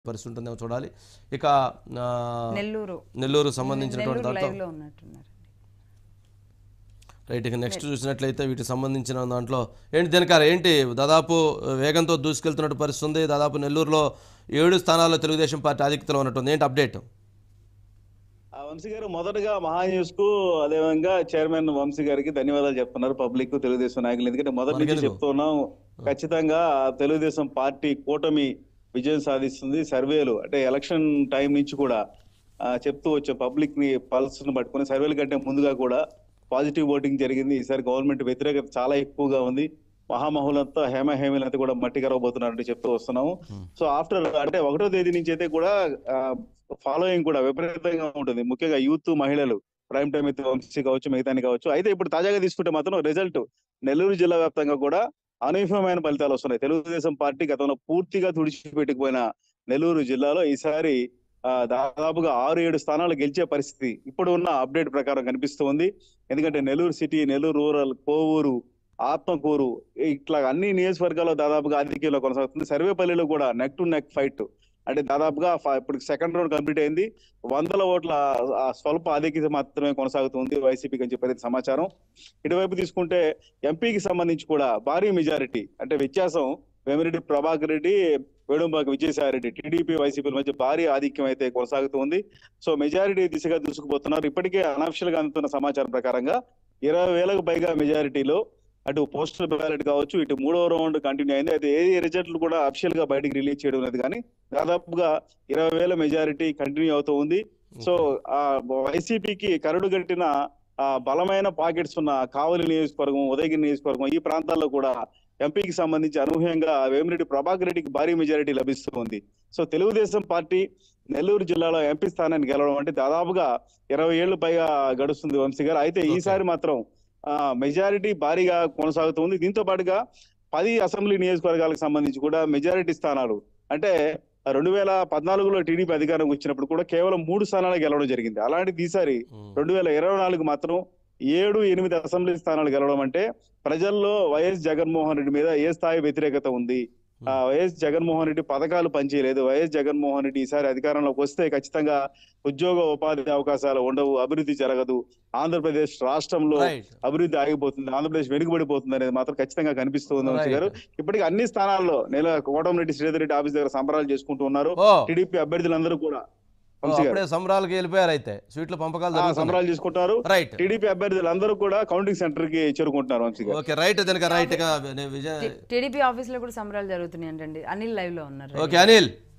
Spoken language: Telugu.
పరిస్థితి ఉంటుందేమో చూడాలి ఇక ఆ, నెల్లూరు నెల్లూరు సంబంధించినటువంటి నెల్లూరు దాంట్లో లైవ్ లో ఉన్నట్టున్నారు రైట్ ఇక నెక్స్ట్ చూసినట్లయితే వీటికి సంబంధించిన దాంట్లో ఏంటి దినకార ఏంటి దాదాపు వేగంతో దూసుకెళ్తున్నట్టు పరిస్థితి ఉంది దాదాపు నెల్లూరులో ఏడు స్థానాల్లో తెలుగుదేశం పార్టీ ఆధిక్యతలో ఉన్నట్టుంది ఏంటి అప్డేట్ ఆ వంశీ గారు మొదటగా మహా న్యూస్ కు అదేవిధంగా చైర్మన్ వంశీ గారికి ధన్యవాదాలు చెప్తున్నారు పబ్లిక్ తెలుగుదేశం నాయకులు ఎందుకంటే మొదటి నుంచి మనకెందుకు? చెప్తున్నాం ఖచ్చితంగా తెలుగుదేశం పార్టీ కూటమి విజయం సాధిస్తుంది సర్వేలు అంటే ఎలక్షన్ టైం నుంచి కూడా ఆ, చెప్తూ వచ్చే పబ్లిక్ ని పల్స్ ను పట్టుకుని సర్వేల కంటే ముందుగా కూడా పాజిటివ్ ఓటింగ్ జరిగింది ఈసారి గవర్నమెంట్ వ్యతిరేకత చాలా ఎక్కువగా ఉంది మహామహులంతా హేమ హేమలంతా కూడా మట్టి కరవబోతున్నారంటే చెప్తూ వస్తున్నాము సో ఆఫ్టర్ అంటే ఒకటో తేదీ నుంచి అయితే కూడా ఫాలోయింగ్ కూడా విపరీతంగా ఉంటుంది ముఖ్యంగా యూత్ మహిళలు ప్రైమ్ టైం అయితే వంశీ కావచ్చు మిగతాని కావచ్చు అయితే ఇప్పుడు తాజాగా తీసుకుంటే మాత్రం రిజల్ట్ నెల్లూరు జిల్లా వ్యాప్తంగా కూడా అనూహ్యమైన ఫలితాలు వస్తున్నాయి తెలుగుదేశం పార్టీ గతంలో పూర్తిగా తుడిచిపెట్టుకుపోయిన నెల్లూరు జిల్లాలో ఈసారి ఆ, దాదాపుగా ఆరు ఏడు స్థానాలు గెలిచే పరిస్థితి ఇప్పుడు ఉన్న అప్డేట్ ప్రకారం కనిపిస్తుంది ఎందుకంటే నెల్లూరు సిటీ నెల్లూరు రూరల్ కోవూరు ఆత్మకూరు ఇట్లా అన్ని నియోజకవర్గాల్లో దాదాపుగా ఆధిక్యంలో కొనసాగుతుంది సర్వేపల్లిలో కూడా నెక్ టు నెక్ ఫైట్ అంటే దాదాపుగా ఫ- ఇప్పుడు సెకండ్ రౌండ్ కంప్లీట్ అయింది వందల ఓట్ల ఆ, స్వల్ప ఆధిక్యత మాత్రమే కొనసాగుతుంది వైసీపీకి అని చెప్పేది సమాచారం ఇటువైపు తీసుకుంటే ఎంపీకి సంబంధించి కూడా భారీ మెజారిటీ అంటే వ్యత్యాసం వేమిరెడ్డి ప్రభాకర్ రెడ్డి వేణుంబాక విజయసాయి రెడ్డి టీడీపీ వైసీపీ మధ్య భారీ ఆధిక్యం అయితే కొనసాగుతుంది సో మెజారిటీ దిశగా దూసుకుపోతున్నారు ఇప్పటికే అనఫిషియల్ గా అందుతున్న సమాచారం ప్రకారంగా ఇరవై వేలకు పైగా మెజారిటీలో అటు పోస్టల్ బ్యాలెట్ కావచ్చు ఇటు మూడో రౌండ్ కంటిన్యూ అయింది అయితే ఏ రిజల్ట్లు కూడా అఫిషియల్ గా బయటికి రిలీజ్ చేయడం లేదు కానీ దాదాపుగా ఇరవై వేల మెజారిటీ కంటిన్యూ అవుతూ ఉంది సో ఆ వైసీపీకి కరడు గట్టిన ఆ బలమైన పాకెట్స్ ఉన్న కావలి నియోజకవర్గం ఉదయగిరి నియోజకవర్గం ఈ ప్రాంతాల్లో కూడా ఎంపీకి సంబంధించి అనూహ్యంగా వేమిరెడ్డి ప్రభాకర్ రెడ్డికి భారీ మెజారిటీ లభిస్తుంది సో తెలుగుదేశం పార్టీ నెల్లూరు జిల్లాలో ఎంపీ స్థానాన్ని గెలవడం అంటే దాదాపుగా ఇరవై ఏళ్లు పైగా గడుస్తుంది వంశీ గారు అయితే Okay. ఈసారి మాత్రం ఆ మెజారిటీ భారీగా కొనసాగుతుంది దీంతో పాటుగా పది అసెంబ్లీ నియోజకవర్గాలకు సంబంధించి కూడా మెజారిటీ స్థానాలు అంటే రెండు వేల పద్నాలుగులో టీడీపీ అధికారం వచ్చినప్పుడు కూడా కేవలం మూడు స్థానాలు గెలవడం జరిగింది అలాంటిది ఈసారి రెండు వేల ఇరవై నాలుగు మాత్రం ఏడు ఎనిమిది అసెంబ్లీ స్థానాలు గెలవడం అంటే ప్రజల్లో వైఎస్ జగన్మోహన్ రెడ్డి మీద ఏ స్థాయి వ్యతిరేకత ఉంది ఆ వైఎస్ జగన్మోహన్ రెడ్డి పథకాలు పనిచేయలేదు వైఎస్ జగన్మోహన్ రెడ్డి ఈసారి అధికారంలోకి వస్తే ఖచ్చితంగా ఉద్యోగ ఉపాధి అవకాశాలు ఉండవు అభివృద్ధి జరగదు ఆంధ్రప్రదేశ్ రాష్ట్రంలో రైట్ అభివృద్ధి ఆగిపోతుంది ఆంధ్రప్రదేశ్ వెనుకబడిపోతుంది అనేది మాత్రం ఖచ్చితంగా కనిపిస్తుంది వంశీ Right. గారు ఇప్పటికి అన్ని స్థానాల్లో నెల కోటంరెడ్డి శ్రీధర్ రెడ్డి ఆఫీస్ దగ్గర సంబరాలు చేసుకుంటూ ఉన్నారు ఓ టీడీపీ అభ్యర్థులందరూ కూడా ఓ, వంశీ గారు అప్పుడే సంబరాలకి వెళ్ళిపోయారు అయితే స్వీట్ల పంపకాలు ఆ, జరుగుతున్నాయి సంబరాలు చేసుకుంటారు రైట్ టీడీపీ అభ్యర్థులందరూ కూడా కౌంటింగ్ సెంటర్ కి చేరుకుంటున్నారు వంశీ గారు ఓకే రైట్ దినక రైట్ ఇక విజయ్ టీడీపీ ఆఫీస్ లో కూడా సంబరాలు జరుగుతున్నాయి అంటండి అనిల్ లైవ్ లో ఉన్నారు ఓకే అనిల్